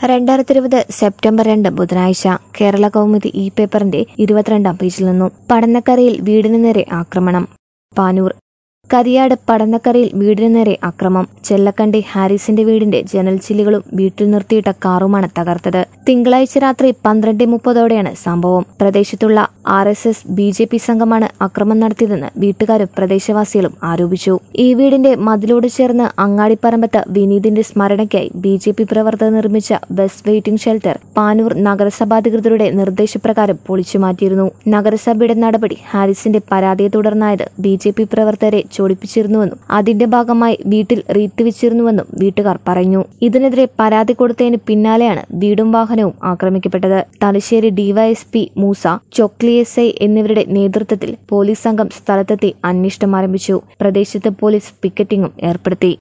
രണ്ടായിരത്തി ഇരുപത് സെപ്റ്റംബർ രണ്ട് ബുധനാഴ്ച കേരള കൗമുദി ഇ പേപ്പറിന്റെ ഇരുപത്തിരണ്ടാം പേജിൽ നിന്നും പടന്നക്കരയിൽ വീടിനു നേരെ ആക്രമണം പാനൂർ കരിയാട് പടന്നക്കരയിൽ വീടിനു നേരെ അക്രമം ചെല്ലക്കണ്ടി ഹാരിസിന്റെ വീടിന്റെ ജനൽച്ചില്ലുകളും വീട്ടിൽ നിർത്തിയിട്ട കാറുമാണ് തകർത്തത് തിങ്കളാഴ്ച രാത്രി പന്ത്രണ്ട് മുപ്പതോടെയാണ് സംഭവം പ്രദേശത്തുള്ള R S S B J P സംഘമാണ് അക്രമം നടത്തിയതെന്ന് വീട്ടുകാരും പ്രദേശവാസികളും ആരോപിച്ചു ഈ വീടിന്റെ മതിലോട് ചേർന്ന് അങ്ങാടിപ്പറമ്പത്ത് വിനീതിന്റെ സ്മരണയ്ക്കായി ബി ജെ പി പ്രവർത്തകർ നിർമ്മിച്ച ബസ് വെയിറ്റിംഗ് ഷെൽട്ടർ പാനൂർ നഗരസഭാധികൃതരുടെ നിർദ്ദേശപ്രകാരം പൊളിച്ചുമാറ്റിയിരുന്നു നഗരസഭയുടെ നടപടി ഹാരിസിന്റെ പരാതിയെ തുടർന്നായത് ബി ജെ പി പ്രവർത്തകരെ ചൊടിപ്പിച്ചിരുന്നുവെന്നും അതിന്റെ ഭാഗമായി വീട്ടിൽ റീത്ത് വെച്ചിരുന്നുവെന്നും വീട്ടുകാർ പറഞ്ഞു ഇതിനെതിരെ പരാതി കൊടുത്തതിന് പിന്നാലെയാണ് വീടും വാഹനവും ആക്രമിക്കപ്പെട്ടത് Thalassery DYSP Moosa Chokli S I എന്നിവരുടെ നേതൃത്വത്തിൽ പോലീസ് സംഘം സ്ഥലത്തെത്തി അന്വേഷണം ആരംഭിച്ചു പ്രദേശത്ത് പോലീസ് പിക്കറ്റിംഗും ഏർപ്പെടുത്തി